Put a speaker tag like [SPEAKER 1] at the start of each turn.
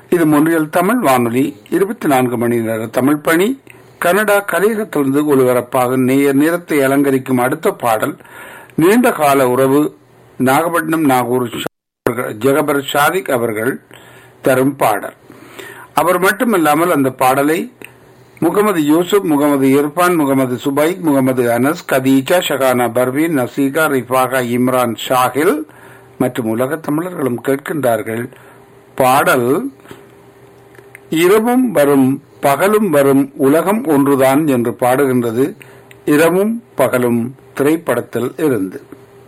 [SPEAKER 1] இது மொன்றியல் தமிழ் வானொலி இருபத்தி நான்கு மணி நேர தமிழ் பணி கனடா கலையகத்திலிருந்து ஒலிபரப்பாக நேர் நேரத்தை அலங்கரிக்கும் அடுத்த பாடல் நீண்ட கால உறவு நாகப்பட்டினம் நாகூர் ஷா- அவர்கள்- ஜெகபர் ஷாதிக் அவர்கள் தரும் பாடல் அவர் மட்டுமல்லாமல் அந்த பாடலை முகமது யூசுப் முகமது இர்பான் முகமது சுபைக் முகமது அனஸ் கதீஜா ஷகானா பர்வீன் நசீகா ரிஃபாகா இம்ரான் ஷாஹில் மற்றும் உலகத் தமிழர்களும் கேட்கின்றார்கள் பாடல் இரவும் வரும் பகலும் வரும் உலகம் ஒன்றுதான் என்று பாடுகின்றது இரவும் பகலும் திரைப்படத்தில் இருந்து